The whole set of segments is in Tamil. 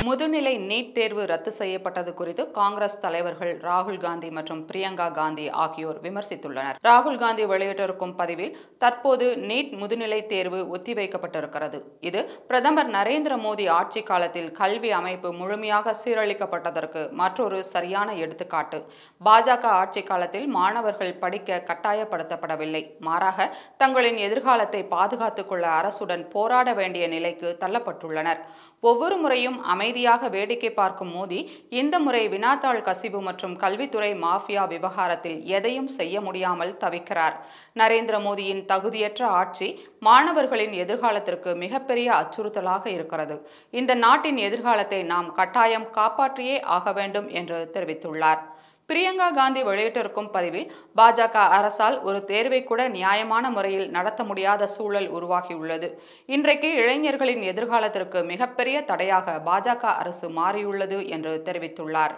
முதுநிலை நீட் தேர்வு ரத்து செய்யப்பட்டது குறித்து காங்கிரஸ் தலைவர்கள் ராகுல் காந்தி மற்றும் பிரியங்கா காந்தி ஆகியோர் விமர்சித்துள்ளனர் ராகுல் காந்தி வெளியிட்டிருக்கும் பதிவில் தற்போது நீட் முதுநிலை தேர்வு ஒத்திவைக்கப்பட்டிருக்கிறது இது பிரதமர் நரேந்திர மோடி ஆட்சி காலத்தில் கல்வி அமைப்பு முழுமையாக சீரழிக்கப்பட்டதற்கு மற்றொரு சரியான எடுத்துக்காட்டு பாஜக ஆட்சி காலத்தில் மாணவர்கள் படிக்க கட்டாயப்படுத்தப்படவில்லை மாறாக தங்களின் எதிர்காலத்தை பாதுகாத்துக் கொள்ள அரசுடன் போராட வேண்டிய நிலைக்கு தள்ளப்பட்டுள்ளனர் ஒவ்வொரு முறையும் அமைதியாக வேடிக்கை பார்க்கும் மோடி இந்த முறை வினாத்தாள் கசிவு மற்றும் கல்வித்துறை மாஃபியா விவகாரத்தில் எதையும் செய்ய முடியாமல் தவிக்கிறார் நரேந்திர மோடியின் தகுதியற்ற ஆட்சி மாணவர்களின் எதிர்காலத்திற்கு மிகப்பெரிய அச்சுறுத்தலாக இருக்கிறது இந்த நாட்டின் எதிர்காலத்தை நாம் கட்டாயம் காப்பாற்றியே ஆக வேண்டும் என்று தெரிவித்துள்ளார் பிரியங்கா காந்தி வெளியிட்டிருக்கும் பதிவில் பாஜக அரசால் ஒரு தேர்வை கூட நியாயமான முறையில் நடத்த முடியாத சூழல் உருவாகியுள்ளது இன்றைக்கு இளைஞர்களின் எதிர்காலத்திற்கு மிகப்பெரிய தடையாக பாஜக அரசு மாறியுள்ளது என்று தெரிவித்துள்ளார்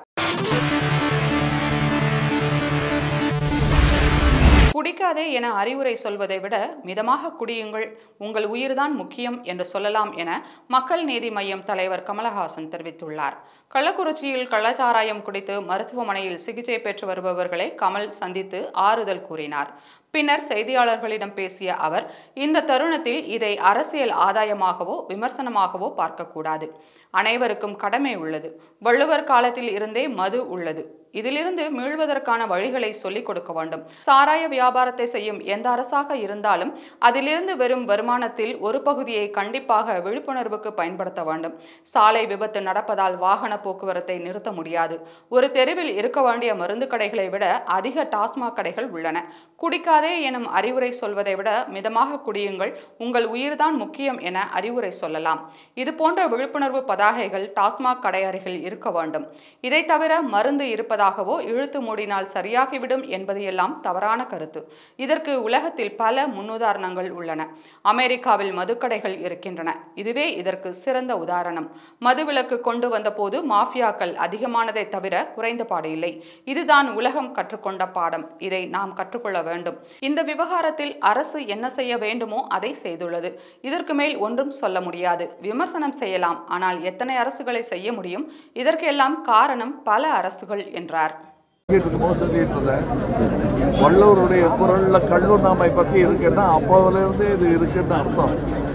குடிக்காதே என அறிவுரை சொல்வதை விட மிதமாக குடியுங்கள் உங்கள் உயிர்தான் முக்கியம் என்று சொல்லலாம் என மக்கள் நீதி மய்யம் தலைவர் கமலஹாசன் தெரிவித்துள்ளார் கள்ளக்குறிச்சியில் கள்ளச்சாராயம் குடித்து மருத்துவமனையில் சிகிச்சை பெற்று வருபவர்களை கமல் சந்தித்து ஆறுதல் கூறினார் பின்னர் செய்தியாளர்களிடம் பேசிய அவர் இந்த தருணத்தில் இதை அரசியல் ஆதாயமாகவோ விமர்சனமாகவோ பார்க்கக்கூடாது அனைவருக்கும் கடமை உள்ளது வள்ளுவர் காலத்தில் இருந்தே மது உள்ளது இதிலிருந்து மீள்வதற்கான வழிகளை சொல்லிக் கொடுக்க வேண்டும் சாராய வியாபாரத்தை செய்யும் எந்த அரசாக இருந்தாலும் அதிலிருந்து வரும் வருமானத்தில் ஒரு பகுதியை கண்டிப்பாக விழிப்புணர்வுக்கு பயன்படுத்த வேண்டும் சாலை விபத்து நடப்பதால் வாகன போக்குவரத்தை நிறுத்த முடியாது ஒரு தெருவில் இருக்க வேண்டிய மருந்து கடைகளை விட அதிக டாஸ்மாக் கடைகள் உள்ளன குடிக்காதே எனும் அறிவுரை சொல்வதை விட மிதமாக குடியுங்கள் உங்கள் உயிர்தான் முக்கியம் என அறிவுரை சொல்லலாம் இது போன்ற விழிப்புணர்வு பதாகைகள் டாஸ்மாக் கடை அருகில் இருக்க வேண்டும் இதை தவிர மருந்து இருப்பதாகவோ இழுத்து மூடினால் சரியாகிவிடும் என்பது எல்லாம் தவறான கருத்து இதற்கு உலகத்தில் பல முன்னுதாரணங்கள் உள்ளன அமெரிக்காவில் மதுக்கடைகள் இருக்கின்றன இதுவே இதற்கு சிறந்த உதாரணம் மதுவிலக்கு கொண்டு வந்தபோது மாஃபியாக்கள் அதிகமானதை தவிர குறைந்த பாடு இல்லை இதுதான் உலகம் கற்றுக்கொண்ட பாடம் இதை நாம் கற்றுக்கொள்ள வேண்டும் இந்த விவகாரத்தில் அரசு என்ன செய்ய வேண்டுமோ அதை செய்துள்ளது இதற்கு மேல் ஒன்றும் சொல்ல முடியாது விமர்சனம் செய்யலாம் ஆனால் எத்தனை அரசுகளை செய்ய முடியும் இதற்கெல்லாம் காரணம் பல அரசுகள் என்றார் சொல்லிட்டு இருக்கும்போது சொல்லிட்டு இருந்தேன் வள்ளுவருடைய குரல்ல கல்லுண்ணாமை பத்தி இருக்குன்னா அப்போதிலிருந்து இது இருக்குன்னு அர்த்தம்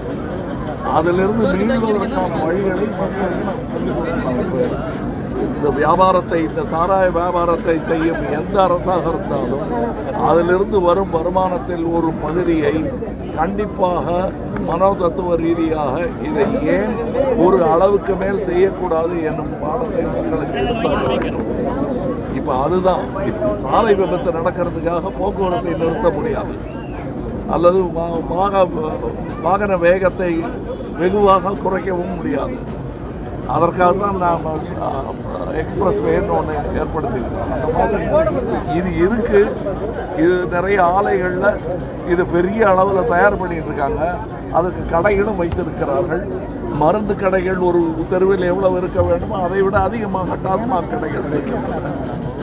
அதிலிருந்து மீள்வதற்கான வழிகளை மக்களுக்கு நாம் சொல்லிக் கொடுக்கணும் இந்த வியாபாரத்தை இந்த சாராய வியாபாரத்தை செய்யும் எந்த அரசாக இருந்தாலும் அதிலிருந்து வரும் வருமானத்தில் ஒரு பகுதியை கண்டிப்பாக மனோதத்துவ ரீதியாக இதை ஏன் ஒரு அளவுக்கு மேல் செய்யக்கூடாது என்னும் பாடத்தை மக்களுக்கு எடுத்தாக வேண்டும் இப்போ அதுதான் இப்போ சாலை விபத்து நடக்கிறதுக்காக போக்குவரத்தை நிறுத்த முடியாது அல்லது வா- வாக வாகன வேகத்தை வெகுவாக குறைக்கவும் முடியாது அதற்காக தான் நாம் எக்ஸ்பிரஸ் வேன்னு ஒன்று ஏற்படுத்தியிருக்கோம் அந்த மாதிரி இது இருக்கு இது நிறைய ஆலைகளில் இது பெரிய அளவில் தயார் பண்ணிட்டு இருக்காங்க அதுக்கு கடைகளும் வைத்திருக்கிறார்கள் மருந்து கடைகள் ஒரு தெருவில் எவ்வளவு இருக்க வேண்டுமோ அதை விட அதிகமாக டாஸ்மாக் கடைகள் வைக்க வேண்டும்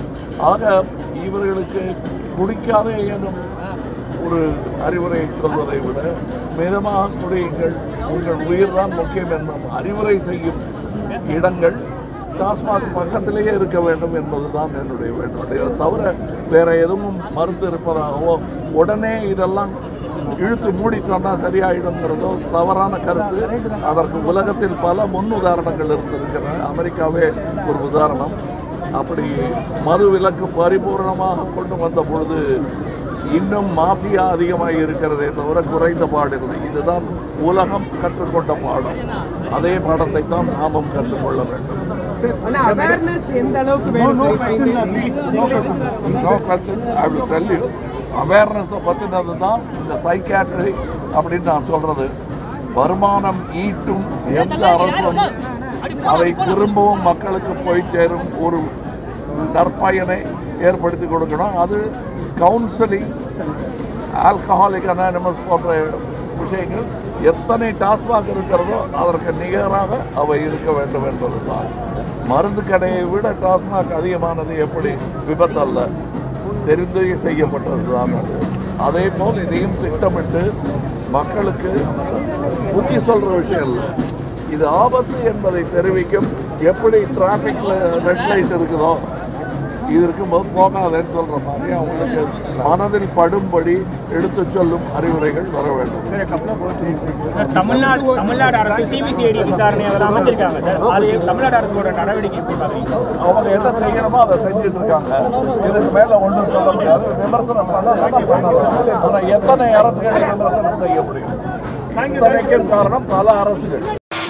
ஆக இவர்களுக்கு குடிக்காதே எனும் ஒரு அறிவுரை சொல்வதை விட மிதமாக குடியுங்கள் உங்கள் உயிர்தான் முக்கியம் என்னும் அறிவுரை செய்யும் இடங்கள் டாஸ்மாக் பக்கத்திலேயே இருக்க வேண்டும் என்பதுதான் என்னுடைய வேண்டுகோள் இதை தவிர வேற எதுவும் மருந்து இருப்பதாகவோ உடனே இதெல்லாம் இழுத்து மூடிட்டோம்னா சரியாயிடுங்கிறதோ தவறான கருத்து அதற்கு உலகத்தில் பல முன் உதாரணங்கள் இருந்திருக்கின்றன அமெரிக்காவே ஒரு உதாரணம் அப்படி மது விலக்கு பரிபூர்ணமாக கொண்டு வந்த பொழுது இன்னும் மாஃபியா அதிகமாக இருக்கிறதே தவிர குறைந்த பாடில்லை இதுதான் உலகம் கற்றுக்கொண்ட பாடம் அதே பாடத்தை தான் நாமும் கற்றுக்கொள்ள வேண்டும் ஆனா அவேர்னஸ் எந்த அளவுக்கு வேணும் no question I will tell you அவேர்னஸை பற்றினது தான் இந்த சைக்காட்ரி அப்படின்னு நான் சொல்கிறது வருமானம் ஈட்டும் எந்த அரசும் அதை திரும்பவும் மக்களுக்கு போய் சேரும் ஒரு நற்பயனை ஏற்படுத்தி கொடுக்கணும் அது கவுன்சிலிங் ஆல்கஹாலிக் அனானிமஸ் போன்ற விஷயங்கள் எத்தனை டாஸ்மாக் இருக்கிறதோ அதற்கு நிகராக அவை இருக்க வேண்டும் என்பதுதான் மருந்து கடையை விட டாஸ்மாக் அதிகமானது எப்படி விபத்தல்ல தெரிந்தே செய்யப்பட்டது தான் அது அதே போல் இதையும் திட்டமிட்டு மக்களுக்கு புத்தி சொல்கிற விஷயம் இல்லை இது ஆபத்து என்பதை தெரிவிக்கும் எப்படி டிராஃபிக்கில் ரெட் லைட் இருக்குதோ இது இருக்கும்போது போகாதேன்னு சொல்கிற மாதிரி அவங்களுக்கு மனதில் படும்படி எடுத்து சொல்லும் அறிவுரைகள் வர வேண்டும் தமிழ்நாடு தமிழ்நாடு அரசு சிபிசிஐடி விசாரணை அவர் அமைச்சிருக்காங்க சார் அது தமிழ்நாடு அரசோட நடவடிக்கை எப்படி பாக்குறீங்க அவங்க என்ன செய்யணுமோ அதை செஞ்சுட்டு இருக்காங்க இதுக்கு மேல ஒன்றும் சொல்ல முடியாது விமர்சனம் பண்ண பண்ணலாம் ஆனா எத்தனை அரசுகளை விமர்சனம் செய்ய முடியும் இத்தனைக்கும் காரணம் பல அரசுகள்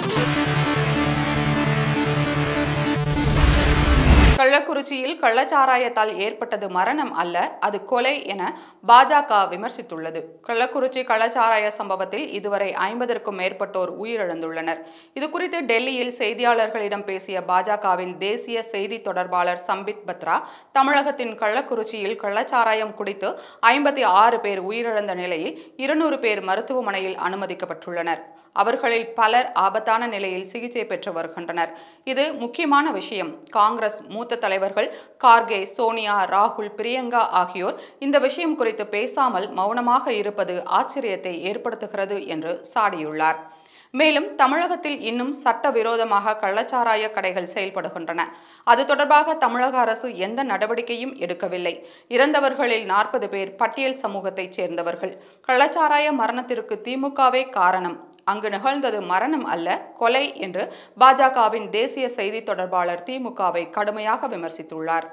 கள்ளக்குறிச்சியில் கள்ளச்சாராயத்தால் ஏற்பட்டது மரணம் அல்ல அது கொலை என பாஜக விமர்சித்துள்ளது கள்ளக்குறிச்சி கள்ளச்சாராய சம்பவத்தில் இதுவரை ஐம்பதற்கும் மேற்பட்டோர் உயிரிழந்துள்ளனர் இதுகுறித்து டெல்லியில் செய்தியாளர்களிடம் பேசிய பாஜகவின் தேசிய செய்தி தொடர்பாளர் சம்பித் பத்ரா தமிழகத்தின் கள்ளக்குறிச்சியில் கள்ளச்சாராயம் குடித்து ஐம்பத்தி ஆறு பேர் உயிரிழந்த நிலையில் இருநூறு பேர் மருத்துவமனையில் அனுமதிக்கப்பட்டுள்ளனர் அவர்களில் பலர் ஆபத்தான நிலையில் சிகிச்சை பெற்று வருகின்றனர் இது முக்கியமான விஷயம் காங்கிரஸ் மூத்த தலைவர்கள் கார்கே சோனியா ராகுல் பிரியங்கா ஆகியோர் இந்த விஷயம் குறித்து பேசாமல் மௌனமாக இருப்பது ஆச்சரியத்தை ஏற்படுத்துகிறது என்று சாடியுள்ளார் மேலும் தமிழகத்தில் இன்னும் சட்டவிரோதமாக கள்ளச்சாராய கடைகள் செயல்படுகின்றன அது தொடர்பாக தமிழக அரசு எந்த நடவடிக்கையும் எடுக்கவில்லை இறந்தவர்களில் நாற்பது பேர் பட்டியல் சமூகத்தைச் சேர்ந்தவர்கள் கள்ளச்சாராய மரணத்திற்கு திமுகவே காரணம் அங்கு நிகழ்ந்தது மரணம் அல்ல கொலை என்று பாஜகவின் தேசிய செய்தி தொடர்பாளர் திமுகவை கடுமையாக விமர்சித்துள்ளார்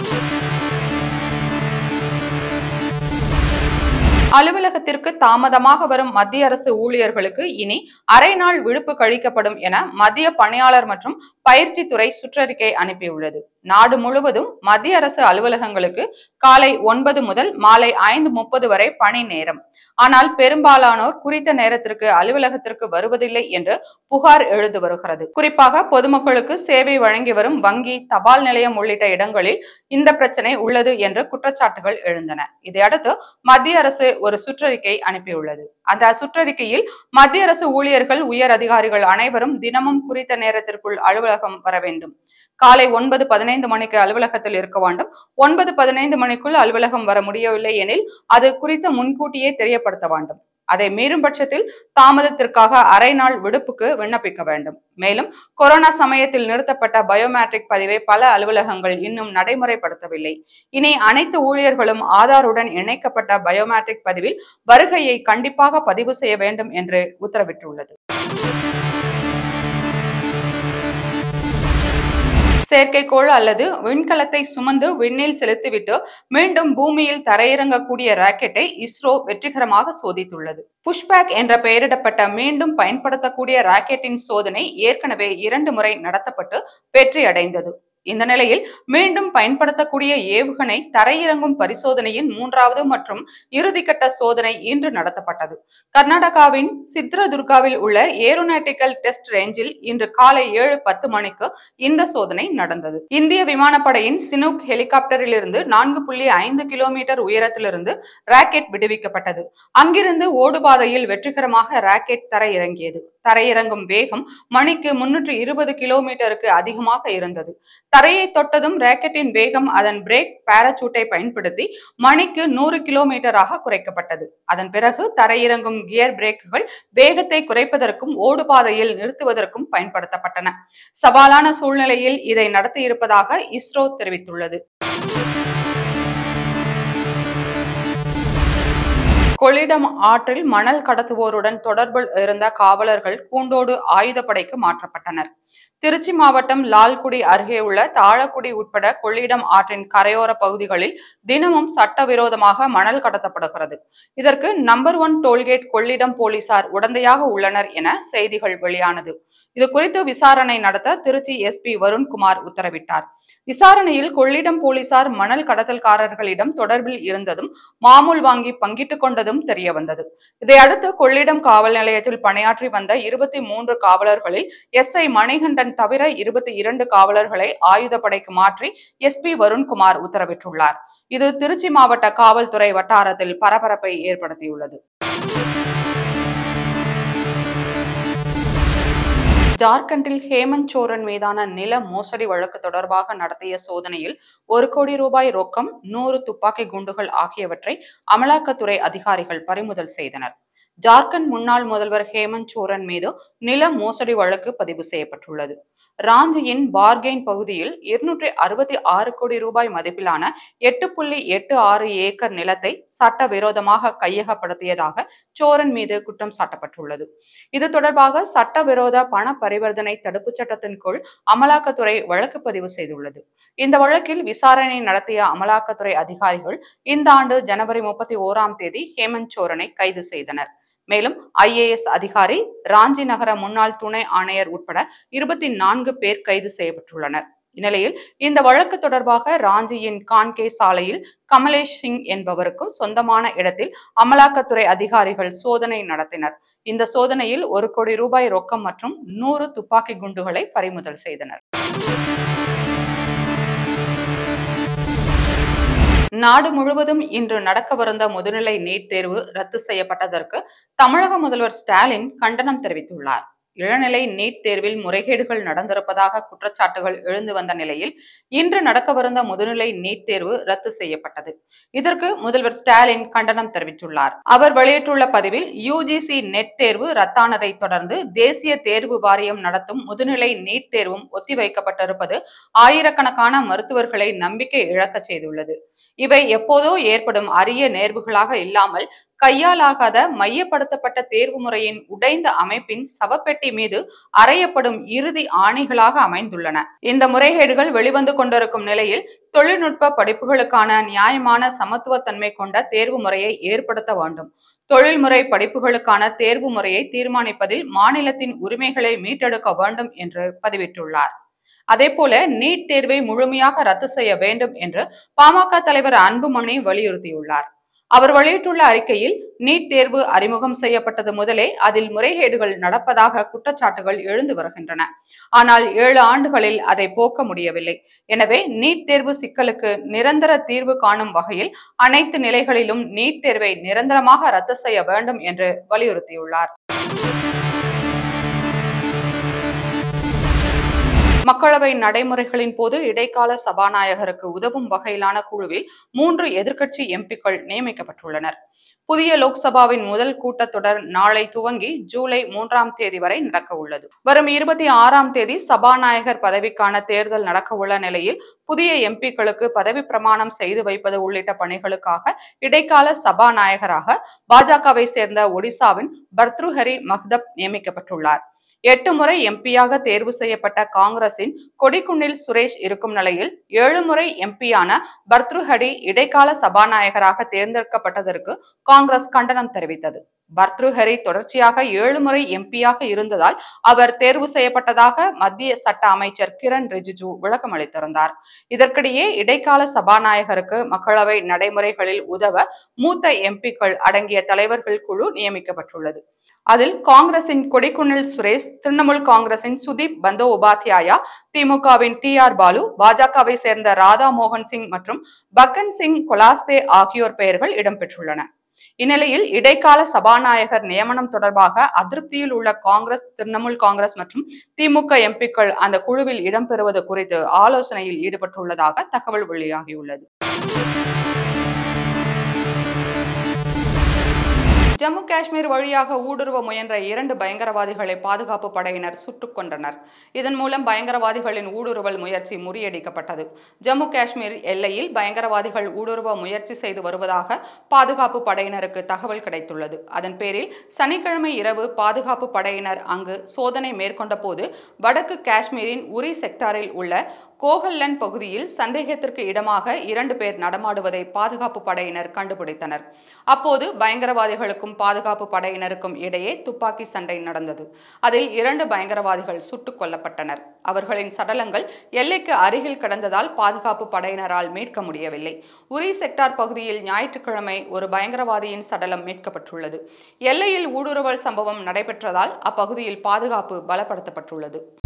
அலுவலகத்திற்கு தாமதமாக வரும் மத்திய அரசு ஊழியர்களுக்கு இனி அரை நாள் விடுப்பு கழிக்கப்படும் என மத்திய பணியாளர் மற்றும் பயிற்சித்துறை சுற்றறிக்கை அனுப்பியுள்ளது நாடு முழுவதும் மத்திய அரசு அலுவலகங்களுக்கு காலை ஒன்பது முதல் மாலை ஐந்து முப்பது வரை பணி நேரம் ஆனால் பெரும்பாலானோர் குறித்த நேரத்திற்கு அலுவலகத்திற்கு வருவதில்லை என்று புகார் எழுது வருகிறது குறிப்பாக பொதுமக்களுக்கு சேவை வழங்கி வரும் வங்கி தபால் நிலையம் உள்ளிட்ட இடங்களில் இந்த பிரச்சனை உள்ளது என்று குற்றச்சாட்டுகள் எழுந்தன இதையடுத்து மத்திய அரசு ஒரு சுற்றறிக்கை அனுப்பியுள்ளது அந்த சுற்றறிக்கையில் மத்திய அரசு ஊழியர்கள் உயர் அதிகாரிகள் அனைவரும் தினமும் குறித்த நேரத்திற்குள் அலுவலகம் வர வேண்டும் காலை ஒன்பது பதினைந்து மணிக்கு அலுவலகத்தில் இருக்க வேண்டும் ஒன்பது பதினைந்து மணிக்குள் அலுவலகம் வர முடியவில்லை எனில் அது குறித்த முன்கூட்டியே தெரியப்படுத்த வேண்டும் அதை மீறும் பட்சத்தில் தாமதத்திற்காக அரை நாள் விடுப்புக்கு விண்ணப்பிக்க வேண்டும் மேலும் கொரோனா சமயத்தில் நிறுத்தப்பட்ட பயோமெட்ரிக் பதிவை பல அலுவலகங்கள் இன்னும் நடைமுறைப்படுத்தவில்லை இனி அனைத்து ஊழியர்களும் ஆதாருடன் இணைக்கப்பட்ட பயோமெட்ரிக் பதிவில் வருகையை கண்டிப்பாக பதிவு செய்ய வேண்டும் என்று உத்தரவிட்டுள்ளது செயற்கைக்கோள் அல்லது விண்கலத்தை சுமந்து விண்ணில் செலுத்திவிட்டு மீண்டும் பூமியில் தரையிறங்கக்கூடிய ராக்கெட்டை இஸ்ரோ வெற்றிகரமாக சோதித்துள்ளது புஷ்பேக் என்ற பெயரிடப்பட்ட மீண்டும் பயன்படுத்தக்கூடிய ராக்கெட்டின் சோதனை ஏற்கனவே இரண்டு முறை நடத்தப்பட்டு வெற்றி அடைந்தது இந்த நிலையில் மீண்டும் பயன்படுத்தக்கூடிய ஏவுகணை தரையிறங்கும் பரிசோதனையின் மூன்றாவது மற்றும் இறுதிக்கட்ட சோதனை இன்று நடத்தப்பட்டது கர்நாடகாவின் சித்ரதுர்காவில் உள்ள ஏரோநாட்டிக்கல் டெஸ்ட் ரேஞ்சில் இன்று காலை ஏழு பத்து மணிக்கு இந்த சோதனை நடந்தது இந்திய விமானப்படையின் சினூக் ஹெலிகாப்டரிலிருந்து நான்கு புள்ளி ஐந்து கிலோமீட்டர் உயரத்திலிருந்து ராக்கெட் விடுவிக்கப்பட்டது அங்கிருந்து ஓடுபாதையில் வெற்றிகரமாக ராக்கெட் தரையிறங்கியது தரையிறங்கும் வேகம் மணிக்கு முன்னூற்று இருபது கிலோமீட்டருக்கு அதிகமாக இருந்தது தரையை தொட்டதும் ராக்கெட்டின் வேகம் அதன் பிரேக் பாராசூட்டை பயன்படுத்தி மணிக்கு நூறு கிலோமீட்டராக குறைக்கப்பட்டது அதன் பிறகு தரையிறங்கும் கியர் பிரேக்குகள் வேகத்தை குறைப்பதற்கும் ஓடுபாதையில் நிறுத்துவதற்கும் பயன்படுத்தப்பட்டன சவாலான சூழ்நிலையில் இதை நடத்தியிருப்பதாக இஸ்ரோ தெரிவித்துள்ளது கொள்ளிடம் ஆற்றில் மணல் கடத்துவோருடன் தொடர்பில் இருந்த காவலர்கள் கூண்டோடு ஆயுதப்படைக்கு மாற்றப்பட்டனர் திருச்சி மாவட்டம் லால்குடி அருகே உள்ள தாழக்குடி உட்பட கொள்ளிடம் ஆற்றின் கரையோர பகுதிகளில் தினமும் சட்டவிரோதமாக மணல் கடத்தப்படுகிறது இதற்கு நம்பர் ஒன் டோல்கேட் கொள்ளிடம் போலீசார் உடந்தையாக உள்ளனர் என செய்திகள் வெளியானது இது குறித்து விசாரணை நடத்த திருச்சி எஸ்பி வருண்குமார் உத்தரவிட்டார் விசாரணையில் கொள்ளிடம் போலீசார் மணல் கடத்தல்காரர்களிடம் தொடர்பில் இருந்ததும் மாமூல் வாங்கி பங்கிட்டுக் கொண்டதும் தெரிய வந்தது இதையடுத்து கொள்ளிடம் காவல் நிலையத்தில் பணியாற்றி வந்த இருபத்தி மூன்று காவலர்களில் எஸ்ஐ மணிகண்டன் தவிர இருபத்தி இரண்டு காவலர்களை ஆயுதப்படைக்கு மாற்றி எஸ்பி வருண்குமார் உத்தரவிட்டுள்ளார் இது திருச்சி மாவட்ட காவல்துறை வட்டாரத்தில் பரபரப்பை ஏற்படுத்தியுள்ளது ஜார்க்கண்டில் ஹேமந்த் சோரன் மீதான நில மோசடி வழக்கு தொடர்பாக நடத்திய சோதனையில் ஒரு கோடி ரூபாய் ரொக்கம் நூறு துப்பாக்கி குண்டுகள் ஆகியவற்றை அமலாக்கத்துறை அதிகாரிகள் பறிமுதல் செய்தனர் ஜார்க்கண்ட் முன்னாள் முதல்வர் ஹேமந்த் சோரன் மீது நில மோசடி வழக்கு பதிவு செய்யப்பட்டுள்ளது ராஞ்சியின் பார்கெயின் பகுதியில் இருநூற்றி அறுபத்தி ஆறு கோடி ரூபாய் மதிப்பிலான எட்டு புள்ளி எட்டு ஆறு ஏக்கர் நிலத்தை சட்டவிரோதமாக கையகப்படுத்தியதாக சோரன் மீது குற்றம் சாட்டப்பட்டுள்ளது இது தொடர்பாக சட்டவிரோத பண பரிவர்த்தனை தடுப்புச் சட்டத்தின் கீழ் அமலாக்கத்துறை வழக்கு பதிவு செய்துள்ளது இந்த வழக்கில் விசாரணை நடத்திய அமலாக்கத்துறை அதிகாரிகள் இந்த ஆண்டு ஜனவரி முப்பத்தி ஓராம் தேதி ஹேமந்த் சோரனை கைது செய்தனர் மேலும் ஐஏஎஸ் அதிகாரி ராஞ்சி நகர முன்னாள் துணை ஆணையர் உட்பட இருபத்தி நான்கு பேர் கைது செய்யப்பட்டுள்ளனர் இந்நிலையில் இந்த வழக்கு தொடர்பாக ராஞ்சியின் கான்கே சாலையில் கமலேஷ் சிங் என்பவருக்கு சொந்தமான இடத்தில் அமலாக்கத்துறை அதிகாரிகள் சோதனை நடத்தினர் இந்த சோதனையில் ஒரு கோடி ரூபாய் ரொக்கம் மற்றும் நூறு துப்பாக்கி குண்டுகளை பறிமுதல் செய்தனர் நாடு முழுவதும் இன்று நடக்கவிருந்த முதுநிலை நீட் தேர்வு ரத்து செய்யப்பட்டதற்கு தமிழக முதல்வர் ஸ்டாலின் கண்டனம் தெரிவித்துள்ளார் இளநிலை நீட் தேர்வில் முறைகேடுகள் நடந்திருப்பதாக குற்றச்சாட்டுகள் எழுந்து வந்த நிலையில் இன்று நடக்கவிருந்த முதுநிலை நீட் தேர்வு ரத்து செய்யப்பட்டது இதற்கு முதல்வர் ஸ்டாலின் கண்டனம் தெரிவித்துள்ளார் அவர் வெளியிட்டுள்ள பதிவில் யுஜிசி நெட் தேர்வு ரத்தானதை தொடர்ந்து தேசிய தேர்வு வாரியம் நடத்தும் முதுநிலை நீட் தேர்வும் ஒத்திவைக்கப்பட்டிருப்பது ஆயிரக்கணக்கான மருத்துவர்களை நம்பிக்கை இழக்கச் செய்துள்ளது இவை எப்போதோ ஏற்படும் அரிய நேர்வுகளாக இல்லாமல் கையாலாகாத மையப்படுத்தப்பட்ட தேர்வு முறையின் உடைந்த அமைப்பின் சவப்பெட்டி மீது அறையப்படும் இறுதி ஆணைகளாக அமைந்துள்ளன இந்த முறைகேடுகள் வெளிவந்து கொண்டிருக்கும் நிலையில் தொழில்நுட்ப படிப்புகளுக்கான நியாயமான சமத்துவத்தன்மை கொண்ட தேர்வு முறையை ஏற்படுத்த வேண்டும் தொழில்முறை படிப்புகளுக்கான தேர்வு முறையை தீர்மானிப்பதில் மாநிலத்தின் உரிமைகளை மீட்டெடுக்க வேண்டும் என்று பதிவிட்டுள்ளார் அதேபோல நீட் தேர்வை முழுமையாக ரத்து செய்ய வேண்டும் என்று பாமக தலைவர் அன்புமணி வலியுறுத்தியுள்ளார் அவர் வெளியிட்டுள்ள அறிக்கையில் நீட் தேர்வு அறிமுகம் செய்யப்பட்டது முதலே அதில் முறைகேடுகள் நடப்பதாக குற்றச்சாட்டுகள் எழுந்து வருகின்றன ஆனால் ஏழு ஆண்டுகளில் அதை போக்க முடியவில்லை எனவே நீட் தேர்வு சிக்கலுக்கு நிரந்தர தீர்வு காணும் வகையில் அனைத்து நிலைகளிலும் நீட் தேர்வை நிரந்தரமாக ரத்து செய்ய வேண்டும் என்று வலியுறுத்தியுள்ளார் மக்களவை நடைமுறைகளின் போது இடைக்கால சபாநாயகருக்கு உதவும் வகையிலான குழுவில் மூன்று எதிர்க்கட்சி எம்பிக்கள் நியமிக்கப்பட்டுள்ளனர் புதிய லோக்சபாவின் முதல் கூட்டத்தொடர் நாளை துவங்கி ஜூலை மூன்றாம் தேதி வரை நடக்க உள்ளது வரும் இருபத்தி ஆறாம் தேதி சபாநாயகர் பதவிக்கான தேர்தல் நடக்க உள்ள நிலையில் புதிய எம்பிக்களுக்கு பதவி பிரமாணம் செய்து வைப்பது உள்ளிட்ட பணிகளுக்காக இடைக்கால சபாநாயகராக பாஜகவை சேர்ந்த ஒடிசாவின் பர்த்ருஹரி மஹ்தப் நியமிக்கப்பட்டுள்ளார் எட்டு முறை எம்பியாக தேர்வு செய்யப்பட்ட காங்கிரசின் கொடிக்குன்னில் சுரேஷ் இருக்கும் நிலையில் ஏழு முறை எம்பியான பர்த்ருஹரி இடைக்கால சபாநாயகராக தேர்ந்தெடுக்கப்பட்டதற்கு காங்கிரஸ் கண்டனம் தெரிவித்தது பர்த்ருஹரி தொடர்ச்சியாக ஏழு முறை எம்பியாக இருந்ததால் அவர் தேர்வு செய்யப்பட்டதாக மத்திய சட்ட அமைச்சர் கிரண் ரிஜிஜு விளக்கம் அளித்திருந்தார் இதற்கிடையே இடைக்கால சபாநாயகருக்கு மக்களவை நடைமுறைகளில் உதவ மூத்த எம்பிக்கள் அடங்கிய தலைவர்கள் குழு நியமிக்கப்பட்டுள்ளது அதில் காங்கிரசின் கொடிக்குன்னில் சுரேஷ் திரிணாமுல் காங்கிரசின் சுதீப் பந்தோபாத்யாயா திமுகவின் டி ஆர் பாலு பாஜகவை சேர்ந்த ராதா மோகன் சிங் மற்றும் பக்கன் சிங் கொலாஸ்தே ஆகியோர் பெயர்கள் இடம்பெற்றுள்ளன இந்நிலையில் இடைக்கால சபாநாயகர் நியமனம் தொடர்பாக அதிருப்தியில் உள்ள காங்கிரஸ் திரிணாமுல் காங்கிரஸ் மற்றும் திமுக எம்பிக்கள் அந்த குழுவில் இடம்பெறுவது குறித்து ஆலோசனையில் ஈடுபட்டுள்ளதாக தகவல் வெளியாகியுள்ளது ஜம்மு காஷ்மீர் வழியாக ஊடுருவ முயன்ற இரண்டு பயங்கரவாதிகளை பாதுகாப்பு படையினர் சுட்டுக் கொன்றனர் இதன் மூலம் பயங்கரவாதிகளின் ஊடுருவல் முயற்சி முறியடிக்கப்பட்டது ஜம்மு காஷ்மீர் எல்லையில் பயங்கரவாதிகள் ஊடுருவ முயற்சி செய்து வருவதாக பாதுகாப்பு படையினருக்கு தகவல் கிடைத்துள்ளது அதன் பேரில் சனிக்கிழமை இரவு பாதுகாப்பு படையினர் அங்கு சோதனை மேற்கொண்ட போது வடக்கு காஷ்மீரின் உரி செக்டாரில் உள்ள கோகல்லன் பகுதியில் சந்தேகத்திற்கு இடமாக இரண்டு பேர் நடமாடுவதை பாதுகாப்பு படையினர் கண்டுபிடித்தனர் அப்போது பயங்கரவாதிகளுக்கும் பாதுகாப்பு படையினருக்கும் இடையே துப்பாக்கி சண்டை நடந்தது அதில் இரண்டு பயங்கரவாதிகள் சுட்டுக் கொல்லப்பட்டனர் அவர்களின் சடலங்கள் எல்லைக்கு அருகில் கிடந்ததால் பாதுகாப்பு படையினரால் மீட்க முடியவில்லை உரி செக்டார் பகுதியில் ஞாயிற்றுக்கிழமை ஒரு பயங்கரவாதியின் சடலம் மீட்கப்பட்டுள்ளது எல்லையில் ஊடுருவல் சம்பவம் நடைபெற்றதால் அப்பகுதியில் பாதுகாப்பு பலப்படுத்தப்பட்டுள்ளது